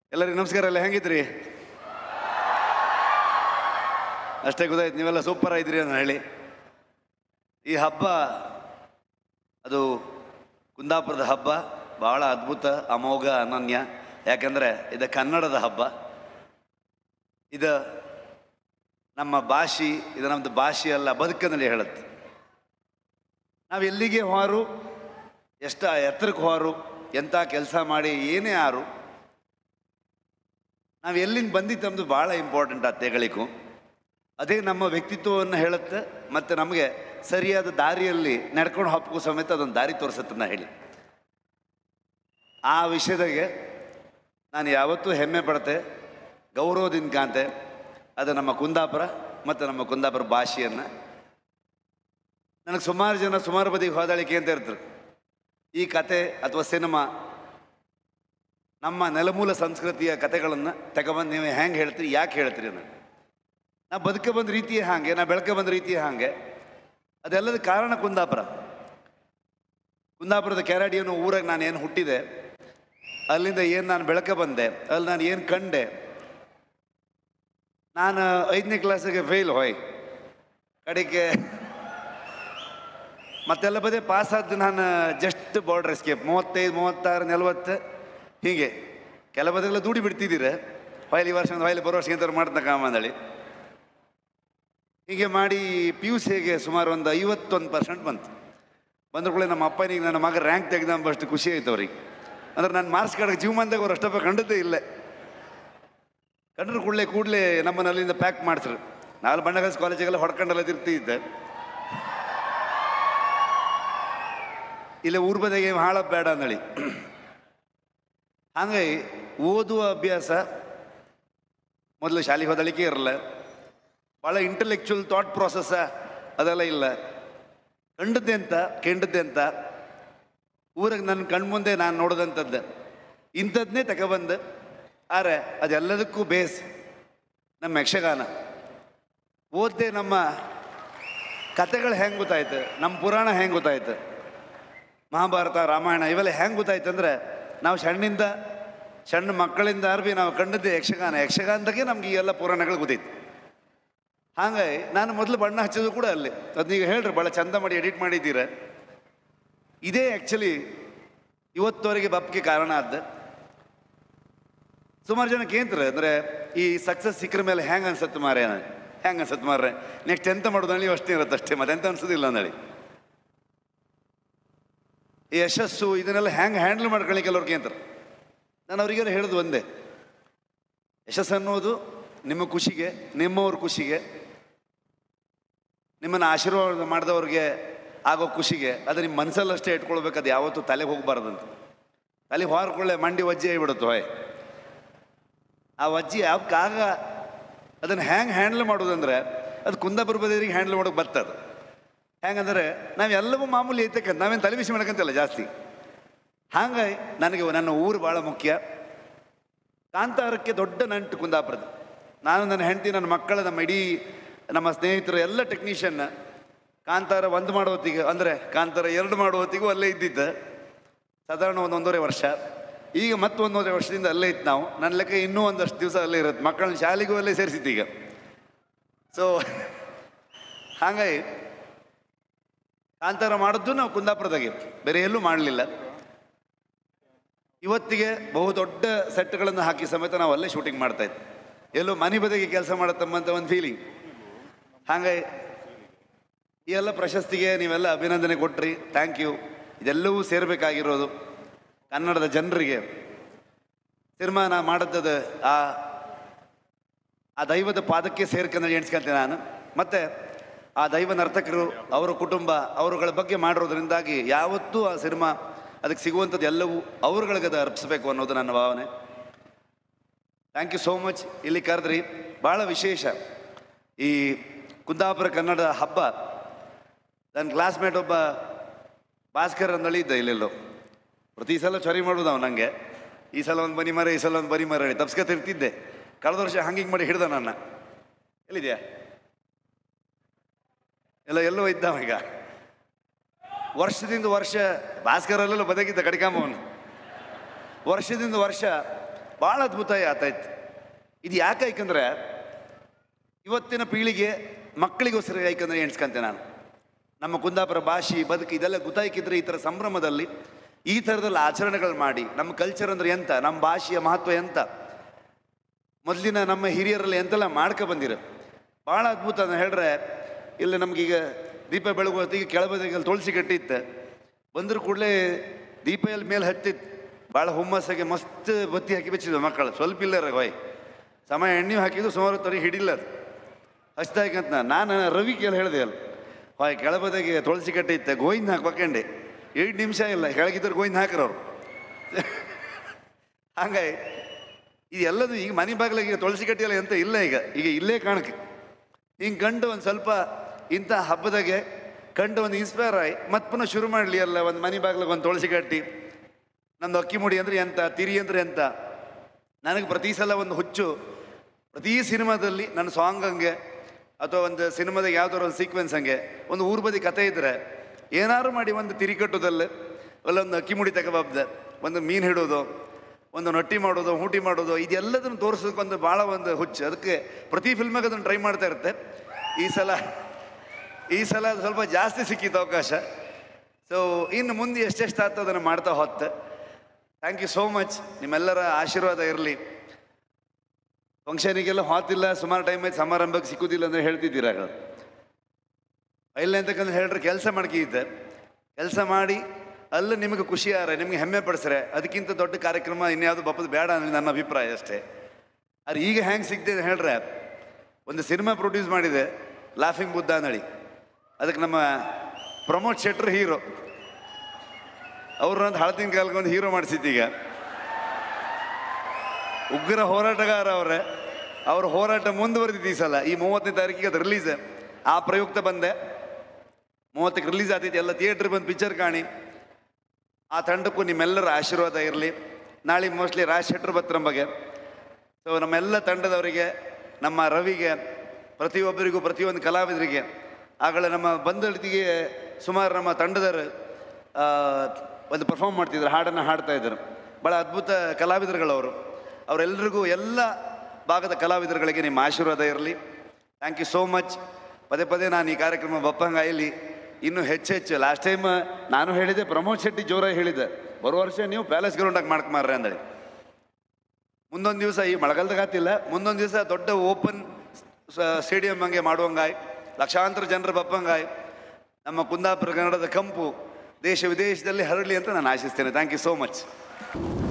ಎಲ್ಲರಿಗೂ ನಮಸ್ಕಾರ ಎಲ್ಲ ಹೆಂಗಿದ್ರಿ ಅಷ್ಟೇ ಗೊತ್ತಾಯ್ತು ನೀವೆಲ್ಲ ಸೂಪರ್ ಆಗಿದ್ರಿ ಅಂತ ಹೇಳಿ ಈ ಹಬ್ಬ ಅದು ಕುಂದಾಪುರದ ಹಬ್ಬ ಬಹಳ ಅದ್ಭುತ ಅಮೋಘ ಅನನ್ಯ ಯಾಕಂದರೆ ಇದು ಕನ್ನಡದ ಹಬ್ಬ ಇದು ನಮ್ಮ ಭಾಷೆ ಇದು ನಮ್ಮದು ಭಾಷೆ ಅಲ್ಲ ಬದುಕಿನಲ್ಲಿ ಹೇಳುತ್ತೆ ನಾವು ಎಲ್ಲಿಗೆ ಹೋರು ಎಷ್ಟ ಎತ್ತರಕ್ಕೆ ಹೋರು ಎಂಥ ಕೆಲಸ ಮಾಡಿ ಏನೇ ಆರು ನಾವು ಎಲ್ಲಿಂದ ಬಂದಿದ್ದು ನಮ್ಮದು ಭಾಳ ಇಂಪಾರ್ಟೆಂಟ್ ಆ ತೆಗಳಿಗೂ ಅದೇ ನಮ್ಮ ವ್ಯಕ್ತಿತ್ವವನ್ನು ಹೇಳುತ್ತೆ ಮತ್ತು ನಮಗೆ ಸರಿಯಾದ ದಾರಿಯಲ್ಲಿ ನಡ್ಕೊಂಡು ಹಪ್ಪಕ್ಕೂ ಸಮೇತ ಅದೊಂದು ದಾರಿ ತೋರಿಸುತ್ತೆ ನಾ ಹೇಳಿ ಆ ವಿಷಯದಾಗೆ ನಾನು ಯಾವತ್ತೂ ಹೆಮ್ಮೆ ಪಡ್ತೆ ಗೌರವದಿಂದ ಕಾಂತೆ ಅದು ನಮ್ಮ ಕುಂದಾಪುರ ಮತ್ತು ನಮ್ಮ ಕುಂದಾಪುರ ಭಾಷೆಯನ್ನು ನನಗೆ ಸುಮಾರು ಜನ ಸುಮಾರು ಬದಿಗೆ ಹೋದಾಳಿಕೆ ಅಂತ ಇರ್ತಾರೆ ಈ ಕತೆ ಅಥವಾ ಸಿನಿಮಾ ನಮ್ಮ ನೆಲಮೂಲ ಸಂಸ್ಕೃತಿಯ ಕತೆಗಳನ್ನು ತಗೊಬಂದು ನೀವು ಹೆಂಗೆ ಹೇಳ್ತೀರಿ ಯಾಕೆ ಹೇಳ್ತೀರಿ ನಾನು ನಾ ಬದುಕ ಬಂದ ರೀತಿಯೇ ಹಾಗೆ ನಾ ಬೆಳಕೆ ಬಂದ ರೀತಿಯೇ ಹಾಗೆ ಅದೆಲ್ಲದ ಕಾರಣ ಕುಂದಾಪುರ ಕುಂದಾಪುರದ ಕೆರಾಡಿ ಅನ್ನೋ ಊರಾಗ ನಾನು ಏನು ಹುಟ್ಟಿದೆ ಅಲ್ಲಿಂದ ಏನು ನಾನು ಬೆಳಕೆ ಬಂದೆ ಅಲ್ಲಿ ನಾನು ಏನು ಕಂಡೆ ನಾನು ಐದನೇ ಕ್ಲಾಸಿಗೆ ಫೇಲ್ ಹೋಯ್ ಕಡೆಗೆ ಮತ್ತೆಲ್ಲ ಬದೇ ಪಾಸ್ ಆದ್ದು ನಾನು ಜಸ್ಟ್ ಬಾರ್ಡರ್ ಎಸ್ಕೇಪ್ ಮೂವತ್ತೈದು ಮೂವತ್ತಾರು ನಲ್ವತ್ತು ಹೀಗೆ ಕೆಲ ಬದೆಲ್ಲ ದುಡಿ ಬಿಡ್ತಿದ್ದೀರ ಹೊಯ್ಲಿ ವರ್ಷ ಹೊಯ್ಲಿ ಬರೋ ವರ್ಷ ಎಂತ ಮಾಡ್ತಾ ಕಾಮಂದಳಿ ಹೀಗೆ ಮಾಡಿ ಪಿ ಯು ಸಿಗೆ ಸುಮಾರು ಒಂದು ಐವತ್ತೊಂದು ಪರ್ಸೆಂಟ್ ಬಂತು ಬಂದ ಕೂಡಲೇ ನಮ್ಮ ಅಪ್ಪನಿಗೆ ನನ್ನ ಮಗ ರ್ಯಾಂಕ್ ತೆಗೆದಂಬಷ್ಟು ಖುಷಿ ಆಯ್ತು ಅವ್ರಿಗೆ ಅಂದ್ರೆ ನಾನು ಮಾರ್ಕ್ಸ್ ಕಾರ್ಡ್ ಜೀವಮಾನದಾಗ ಅವ್ರು ಅಷ್ಟಪ್ಪ ಕಂಡದ್ದೇ ಇಲ್ಲ ಕಂಡ್ರು ಕೂಡಲೇ ಕೂಡಲೇ ನಮ್ಮನ್ನ ಅಲ್ಲಿಂದ ಪ್ಯಾಕ್ ಮಾಡಿಸ್ರು ನಾಲ್ಕು ಬಣ್ಣಗಲ್ಸ್ ಕಾಲೇಜಿಗೆಲ್ಲ ಹೊಡ್ಕೊಂಡೆಲ್ಲ ತಿರ್ತಿದ್ದೆ ಇಲ್ಲ ಊರ್ ಬದಿಗೆ ಹಾಳ ಬೇಡ ಅಂದಳಿ ಹಂಗಾಗಿ ಓದುವ ಅಭ್ಯಾಸ ಮೊದಲು ಶಾಲೆಗೆ ಹೋದಳಿಕೆ ಇರಲ್ಲ ಭಾಳ ಇಂಟೆಲೆಕ್ಚುವಲ್ ಥಾಟ್ ಪ್ರಾಸೆಸ್ಸ ಅದೆಲ್ಲ ಇಲ್ಲ ಕಂಡದ್ದೆ ಅಂತ ಕೆಂಡದ್ದೆ ಅಂತ ಊರಿಗೆ ನನ್ನ ಕಣ್ಮುಂದೆ ನಾನು ನೋಡಿದಂಥದ್ದು ಇಂಥದ್ನೇ ತಗೊಬಂದು ಆರೆ ಅದೆಲ್ಲದಕ್ಕೂ ಬೇಸ್ ನಮ್ಮ ಯಕ್ಷಗಾನ ಓದ್ದೆ ನಮ್ಮ ಕತೆಗಳು ಹೆಂಗೆ ಗೊತ್ತಾಯ್ತು ನಮ್ಮ ಪುರಾಣ ಹೆಂಗೆ ಗೊತ್ತಾಯ್ತು ಮಹಾಭಾರತ ರಾಮಾಯಣ ಇವೆಲ್ಲ ಹೆಂಗೆ ಗೊತ್ತಾಯ್ತು ಅಂದರೆ ನಾವು ಸಣ್ಣಿಂದ ಸಣ್ಣ ಮಕ್ಕಳಿಂದ ಅರ್ಬಿ ನಾವು ಕಂಡದ್ದೇ ಯಕ್ಷಗಾನ ಯಕ್ಷಗಾನದಾಗೆ ನಮ್ಗೆ ಈ ಎಲ್ಲ ಪುರಾಣಗಳು ಗೊತ್ತೈತಿ ಹಾಗಾಗಿ ನಾನು ಮೊದಲು ಬಣ್ಣ ಹಚ್ಚೋದು ಕೂಡ ಅಲ್ಲಿ ಅದನ್ನೀಗ ಹೇಳ್ರಿ ಭಾಳ ಚಂದ ಮಾಡಿ ಎಡಿಟ್ ಮಾಡಿದ್ದೀರ ಇದೇ ಆ್ಯಕ್ಚುಲಿ ಇವತ್ತವರೆಗೆ ಬಪ್ಗೆ ಕಾರಣ ಆದ ಸುಮಾರು ಜನಕ್ಕೆ ಏನ್ತಾರೆ ಅಂದರೆ ಈ ಸಕ್ಸಸ್ ಸಿಕ್ಕರ ಮೇಲೆ ಹೆಂಗೆ ಅನ್ಸತ್ತೆ ಮಾರೇ ಹೆಂಗೆ ಅನ್ಸತ್ತೆ ಮಾರ್ರೆ ನೆಕ್ಸ್ಟ್ ಎಂತ ಮಾಡೋದು ನೀವು ಅಷ್ಟೇ ಇರುತ್ತೆ ಅಷ್ಟೇ ಮತ್ತೆ ಎಂತ ಅನ್ಸೋದಿಲ್ಲ ಅಂದಳಿ ಈ ಯಶಸ್ಸು ಇದನ್ನೆಲ್ಲ ಹೆಂಗೆ ಹ್ಯಾಂಡಲ್ ಮಾಡ್ಕೊಳ್ಳಿ ಕೆಲವ್ರಿಗೆ ಅಂತಾರೆ ನಾನು ಅವರಿಗೆಲ್ಲ ಹೇಳೋದು ಒಂದೇ ಯಶಸ್ಸು ಅನ್ನೋದು ನಿಮ್ಮ ಖುಷಿಗೆ ನಿಮ್ಮವ್ರ ಖುಷಿಗೆ ನಿಮ್ಮನ್ನು ಆಶೀರ್ವಾದ ಮಾಡಿದವ್ರಿಗೆ ಆಗೋ ಖುಷಿಗೆ ಅದು ನಿಮ್ಮ ಮನಸ್ಸಲ್ಲಷ್ಟೇ ಇಟ್ಕೊಳ್ಬೇಕು ಅದು ಯಾವತ್ತೂ ತಲೆಗೆ ಹೋಗ್ಬಾರ್ದಂತ ತಲೆಗೆ ಹೊರ್ಕೊಳ್ಳೆ ಮಂಡಿ ವಜ್ಜೆ ಆಗಿಬಿಡುತ್ತೆ ಹೊಯ್ ಆ ವಜ್ಜಿ ಯಾವಕ್ಕಾಗ ಅದನ್ನು ಹ್ಯಾಂಗೆ ಹ್ಯಾಂಡಲ್ ಮಾಡೋದಂದ್ರೆ ಅದು ಕುಂದಾಪುರ ಬದಿಯರಿಗೆ ಹ್ಯಾಂಡಲ್ ಮಾಡೋಕೆ ಬರ್ತದೆ ಹೆಂಗಂದ್ರೆ ನಾವೆಲ್ಲವೂ ಮಾಮೂಲಿ ಐತಕ್ಕಂತ ನಾವೇನು ತಲೆ ಬಿಸಿ ಮಾಡ್ಕಂತಿಲ್ಲ ಜಾಸ್ತಿ ಹಾಗಾಗಿ ನನಗೆ ನನ್ನ ಊರು ಭಾಳ ಮುಖ್ಯ ಕಾಂತಾರಕ್ಕೆ ದೊಡ್ಡ ನಂಟು ಕುಂದಾಪುರದ ನಾನು ನನ್ನ ಹೆಂಡತಿ ನನ್ನ ಮಕ್ಕಳ ನಮ್ಮ ಇಡೀ ನಮ್ಮ ಸ್ನೇಹಿತರು ಎಲ್ಲ ಟೆಕ್ನಿಷಿಯನ್ ಕಾಂತಾರ ಒಂದು ಮಾಡೋ ಹೊತ್ತಿಗೆ ಅಂದರೆ ಕಾಂತಾರ ಎರಡು ಮಾಡೋ ಹೊತ್ತಿಗೂ ಅಲ್ಲೇ ಇದ್ದಿದ್ದ ಸಾಧಾರಣ ಒಂದು ಒಂದೂವರೆ ವರ್ಷ ಈಗ ಮತ್ತೆ ಒಂದೂವರೆ ವರ್ಷದಿಂದ ಅಲ್ಲೇ ಇತ್ತು ನಾವು ನನ್ನ ಲೆಕ್ಕ ಇನ್ನೂ ಒಂದಷ್ಟು ದಿವಸ ಅಲ್ಲೇ ಇರುತ್ತೆ ಮಕ್ಕಳನ್ನ ಶಾಲೆಗೂ ಅಲ್ಲೇ ಸೇರಿಸಿತ್ತು ಈಗ ಸೊ ಹಾಗಾಗಿ ಕಾಂತಾರ ಮಾಡಿದ್ದು ನಾವು ಕುಂದಾಪುರದಾಗೆ ಬೇರೆ ಎಲ್ಲೂ ಮಾಡಲಿಲ್ಲ ಇವತ್ತಿಗೆ ಬಹು ದೊಡ್ಡ ಸೆಟ್ಗಳನ್ನು ಹಾಕಿ ಸಮೇತ ನಾವು ಅಲ್ಲೇ ಶೂಟಿಂಗ್ ಮಾಡ್ತಾ ಇದ್ವಿ ಎಲ್ಲೋ ಮನೆ ಬದಿಗೆ ಕೆಲಸ ಮಾಡತ್ತಂಬಂತ ಒಂದು ಫೀಲಿಂಗ್ ಹಾಗಾಗಿ ಈ ಎಲ್ಲ ಪ್ರಶಸ್ತಿಗೆ ನೀವೆಲ್ಲ ಅಭಿನಂದನೆ ಕೊಟ್ರಿ ಥ್ಯಾಂಕ್ ಯು ಇದೆಲ್ಲವೂ ಸೇರಬೇಕಾಗಿರೋದು ಕನ್ನಡದ ಜನರಿಗೆ ತೀರ್ಮಾನ ಮಾಡದ್ದದ ಆ ಆ ದೈವದ ಪಾದಕ್ಕೆ ಸೇರ್ಕೊಂಡು ಎಣಿಸ್ಕೊಂತೀನಿ ನಾನು ಮತ್ತು ಆ ದೈವ ನರ್ತಕರು ಅವರ ಕುಟುಂಬ ಅವರುಗಳ ಬಗ್ಗೆ ಮಾಡಿರೋದ್ರಿಂದಾಗಿ ಯಾವತ್ತೂ ಆ ಸಿನಿಮಾ ಅದಕ್ಕೆ ಸಿಗುವಂಥದ್ದು ಎಲ್ಲವೂ ಅವ್ರುಗಳಿಗೆ ಅದು ಅರ್ಪಿಸ್ಬೇಕು ಅನ್ನೋದು ನನ್ನ ಭಾವನೆ ಥ್ಯಾಂಕ್ ಯು ಸೋ ಮಚ್ ಇಲ್ಲಿ ಕರೆದ್ರಿ ಭಾಳ ವಿಶೇಷ ಈ ಕುಂದಾಪುರ ಕನ್ನಡ ಹಬ್ಬ ನನ್ನ ಕ್ಲಾಸ್ಮೇಟ್ ಒಬ್ಬ ಭಾಸ್ಕರ್ ಅಂದಳಿ ಇದ್ದ ಇಲ್ಲೆಲ್ಲೋ ಪ್ರತಿ ಸಲ ಚೊರಿ ಮಾಡೋದು ಅವ್ನು ನನಗೆ ಈ ಸಲ ಒಂದು ಬನಿ ಮರ ಈ ಸಲ ಒಂದು ಬನಿ ಮರ ಹೇಳಿ ತಪ್ಸ್ಕೊತಿರ್ತಿದ್ದೆ ಕಳೆದ ವರ್ಷ ಹಂಗಿಂಗೆ ಮಾಡಿ ಹಿಡ್ದ ನನ್ನ ಎಲ್ಲಿದ್ಯಾ ಎಲ್ಲ ಎಲ್ಲೋ ಇದ್ದಾವ ಈಗ ವರ್ಷದಿಂದ ವರ್ಷ ಭಾಸ್ಕರಲ್ಲೆಲ್ಲ ಬದಕಿದ್ದ ಕಡಿಕಾಂಬವನು ವರ್ಷದಿಂದ ವರ್ಷ ಭಾಳ ಅದ್ಭುತ ಆತಾಯ್ತು ಇದು ಯಾಕೆ ಯಾಕಂದ್ರೆ ಇವತ್ತಿನ ಪೀಳಿಗೆ ಮಕ್ಕಳಿಗೋಸ್ಕರ ಯಾಕಂದ್ರೆ ಎಣಿಸ್ಕೊಂತೆ ನಾನು ನಮ್ಮ ಕುಂದಾಪುರ ಭಾಷೆ ಬದುಕು ಇದೆಲ್ಲ ಗೊತ್ತಾಯ್ಕಿದ್ರೆ ಈ ಥರ ಸಂಭ್ರಮದಲ್ಲಿ ಈ ಥರದಲ್ಲಿ ಆಚರಣೆಗಳು ಮಾಡಿ ನಮ್ಮ ಕಲ್ಚರ್ ಅಂದ್ರೆ ಎಂತ ನಮ್ಮ ಭಾಷೆಯ ಮಹತ್ವ ಎಂತ ಮೊದಲಿನ ನಮ್ಮ ಹಿರಿಯರಲ್ಲಿ ಎಂತೆಲ್ಲ ಮಾಡ್ಕೊ ಬಂದಿರ ಭಾಳ ಅದ್ಭುತ ಅಂತ ಹೇಳ್ರೆ ಇಲ್ಲಿ ನಮಗೀಗ ದೀಪ ಬೆಳಗುವ ಹೊತ್ತಿಗೆ ಕೆಳಬದಿಗೆ ತುಳಸಿ ಕಟ್ಟಿತ್ತು ಬಂದ್ರ ಕೂಡಲೇ ದೀಪ ಎಲ್ಲಿ ಮೇಲೆ ಹತ್ತಿತ್ತು ಭಾಳ ಹುಮ್ಮಸ್ಸಾಗಿ ಮಸ್ತ್ ಬತ್ತಿ ಹಾಕಿ ಬೆಚ್ಚಿದ್ವು ಮಕ್ಕಳು ಸ್ವಲ್ಪ ಇಲ್ಲರ ಹೊಯ್ ಸಮಯ ಎಣ್ಣೆ ಹಾಕಿದ್ದು ಸುಮಾರು ತರಿ ಹಿಡಿಲ್ಲ ಅದು ಹಚ್ದಾಯ್ಕಂತ ನಾನು ರವಿ ಕೇಳಿ ಹೇಳಿದೆ ಅಲ್ಲ ಹೊಯ್ ಕೆಳಬದಿಗೆ ತುಳಸಿ ಕಟ್ಟಿತ್ತೆ ಗೋವಿಂದ ಹಾಕ್ಬೇಕಂಡೆ ಏಳು ನಿಮಿಷ ಇಲ್ಲ ಕೆಳಗಿದ್ರೆ ಗೋವಿಂದ ಹಾಕ್ರವ್ರು ಹಂಗಾಗಿ ಇದೆಲ್ಲದು ಈಗ ಮನೆ ಬಾಗಿಲಿಗೆ ಈಗ ತುಳಸಿ ಕಟ್ಟಿಯಲ್ಲ ಎಂತ ಇಲ್ಲ ಈಗ ಈಗ ಇಲ್ಲೇ ಕಾಣಕ್ಕೆ ಹಿಂಗೆ ಕಂಡು ಒಂದು ಸ್ವಲ್ಪ ಇಂಥ ಹಬ್ಬದಾಗೆ ಕಂಡು ಒಂದು ಇನ್ಸ್ಪೈರ್ ಆಗಿ ಮತ್ತೆ ಪುನಃ ಶುರು ಮಾಡಲಿ ಅಲ್ಲ ಒಂದು ಮನೆ ಬಾಗಿಲಿಗೆ ಒಂದು ತುಳಸಿ ಕಟ್ಟಿ ನಂದು ಅಕ್ಕಿ ಮುಡಿ ಅಂದ್ರೆ ಎಂತ ತಿರಿ ಅಂದ್ರೆ ಎಂತ ನನಗೆ ಪ್ರತಿ ಸಲ ಒಂದು ಹುಚ್ಚು ಪ್ರತಿ ಸಿನಿಮಾದಲ್ಲಿ ನನ್ನ ಸಾಂಗ್ ಹಂಗೆ ಅಥವಾ ಒಂದು ಸಿನಿಮಾದಾಗ ಯಾವ್ದಾದ್ರು ಒಂದು ಸೀಕ್ವೆನ್ಸ್ ಹಂಗೆ ಒಂದು ಊರ್ ಬದಿ ಕತೆ ಇದ್ರೆ ಏನಾದ್ರು ಮಾಡಿ ಒಂದು ತಿರಿ ಕಟ್ಟೋದಲ್ಲಿ ಅಲ್ಲ ಒಂದು ಅಕ್ಕಿ ಮುಡಿ ತಗೋಬಾಬ್ದೆ ಒಂದು ಮೀನು ಹಿಡೋದು ಒಂದು ನೊಟ್ಟಿ ಮಾಡೋದು ಹೂಟಿ ಮಾಡೋದು ಇದೆಲ್ಲದನ್ನು ತೋರಿಸೋದಕ್ಕೆ ಒಂದು ಭಾಳ ಒಂದು ಹುಚ್ಚು ಅದಕ್ಕೆ ಪ್ರತಿ ಫಿಲ್ಮಾಗ ಅದನ್ನು ಟ್ರೈ ಮಾಡ್ತಾ ಇರುತ್ತೆ ಈ ಸಲ ಈ ಸಲ ಅದು ಸ್ವಲ್ಪ ಜಾಸ್ತಿ ಸಿಕ್ಕಿತ್ತು ಅವಕಾಶ ಸೊ ಇನ್ನು ಮುಂದೆ ಎಷ್ಟೆಷ್ಟು ಆಗ್ತದೆ ಅದನ್ನು ಮಾಡ್ತಾ ಹೊತ್ತೆ ಥ್ಯಾಂಕ್ ಯು ಸೋ ಮಚ್ ನಿಮ್ಮೆಲ್ಲರ ಆಶೀರ್ವಾದ ಇರಲಿ ಫಂಕ್ಷನಿಗೆಲ್ಲ ಹೊತ್ತಿಲ್ಲ ಸುಮಾರು ಟೈಮ್ ಆಯ್ತು ಸಮಾರಂಭಕ್ಕೆ ಸಿಕ್ಕುದಿಲ್ಲ ಅಂದ್ರೆ ಹೇಳ್ತಿದ್ದೀರ ಇಲ್ಲ ಅಂತಕ್ಕಂದ್ರೆ ಹೇಳ್ರೆ ಕೆಲಸ ಮಾಡ್ಕಿದ್ದೆ ಕೆಲಸ ಮಾಡಿ ಅಲ್ಲ ನಿಮಗೆ ಖುಷಿ ಆರೆ ನಿಮಗೆ ಹೆಮ್ಮೆ ಪಡಿಸ್ರೆ ಅದಕ್ಕಿಂತ ದೊಡ್ಡ ಕಾರ್ಯಕ್ರಮ ಇನ್ಯಾವುದು ಬಪ್ಪದು ಬೇಡ ಅನ್ನೋದು ನನ್ನ ಅಭಿಪ್ರಾಯ ಅಷ್ಟೇ ಆದ್ರೆ ಈಗ ಹ್ಯಾಂಗೆ ಸಿಗ್ದೆ ಅಂತ ಹೇಳ್ರೆ ಒಂದು ಸಿನಿಮಾ ಪ್ರೊಡ್ಯೂಸ್ ಮಾಡಿದೆ ಲಾಫಿಂಗ್ ಬುದ್ಧ ನಳಿ ಅದಕ್ಕೆ ನಮ್ಮ ಪ್ರಮೋದ್ ಶೆಟ್ರ್ ಹೀರೋ ಅವ್ರನ್ನ ಹಳದಿನ ಕಾಲಕ್ಕೆ ಒಂದು ಹೀರೋ ಮಾಡಿಸಿದ್ದೀಗ ಉಗ್ರ ಹೋರಾಟಗಾರ ಅವರೇ ಅವ್ರ ಹೋರಾಟ ಮುಂದುವರೆದಿತ್ತು ಈ ಸಲ ಈ ಮೂವತ್ತನೇ ತಾರೀಕಿಗೆ ಅದು ರಿಲೀಸ್ ಆ ಪ್ರಯುಕ್ತ ಬಂದೆ ಮೂವತ್ತಕ್ಕೆ ರಿಲೀಸ್ ಆಗ್ತೈತಿ ಎಲ್ಲ ಥಿಯೇಟ್ರ್ ಬಂದು ಪಿಕ್ಚರ್ ಕಾಣಿ ಆ ತಂಡಕ್ಕೂ ನಿಮ್ಮೆಲ್ಲರ ಆಶೀರ್ವಾದ ಇರಲಿ ನಾಳೆ ಮೋಸ್ಟ್ಲಿ ರಾಜ್ ಶೆಟ್ರ್ ಬತ್ರ ಬಗ್ಗೆ ಸೊ ನಮ್ಮೆಲ್ಲ ತಂಡದವರಿಗೆ ನಮ್ಮ ರವಿಗೆ ಪ್ರತಿಯೊಬ್ಬರಿಗೂ ಪ್ರತಿಯೊಂದು ಕಲಾವಿದರಿಗೆ ಆಗಲೇ ನಮ್ಮ ಬಂದಳಿತಿಗೆ ಸುಮಾರು ನಮ್ಮ ತಂಡದವರು ಆ, ಒಂದು ಪರ್ಫಾರ್ಮ್ ಮಾಡ್ತಿದ್ರು ಹಾಡನ್ನು ಹಾಡ್ತಾ ಇದ್ರು ಭಾಳ ಅದ್ಭುತ ಕಲಾವಿದರುಗಳವರು ಅವರೆಲ್ಲರಿಗೂ ಎಲ್ಲ ಭಾಗದ ಕಲಾವಿದರುಗಳಿಗೆ ನಿಮ್ಮ ಆಶೀರ್ವಾದ ಇರಲಿ ಥ್ಯಾಂಕ್ ಯು ಸೋ ಮಚ್ ಪದೇ ಪದೇ ನಾನು ಈ ಕಾರ್ಯಕ್ರಮ ಬಪ್ಪಂಗಾಯಲಿ ಇನ್ನೂ ಹೆಚ್ಚು ಹೆಚ್ಚು ಲಾಸ್ಟ್ ಟೈಮ್ ನಾನು ಹೇಳಿದೆ ಪ್ರಮೋದ್ ಶೆಟ್ಟಿ ಜೋರಾಗಿ ಹೇಳಿದ್ದೆ ಬರೋ ವರ್ಷ ನೀವು ಪ್ಯಾಲೇಸ್ ಗ್ರೌಂಡಾಗಿ ಮಾಡ್ಕೊಂಬಾರ್ರಿ ಅಂದೇಳಿ ಮುಂದೊಂದು ದಿವಸ ಈ ಮಳೆಗಾಲದಾಗ ಆತಿಲ್ಲ ಮುಂದೊಂದು ದಿವಸ ದೊಡ್ಡ ಓಪನ್ ಸ್ಟೇಡಿಯಂ ಹಂಗೆ ಮಾಡುವಂಗಾಯ್ ಲಕ್ಷಾಂತರ ಜನರು ಬಪ್ಪಂಗಾಯ್ ನಮ್ಮ ಕುಂದಾಪುರ ಕನ್ನಡದ ಕಂಪು ದೇಶ ವಿದೇಶದಲ್ಲಿ ಹರಡಲಿ ಅಂತ ನಾನು ಆಶಿಸ್ತೇನೆ ಥ್ಯಾಂಕ್ ಯು ಸೋ ಮಚ್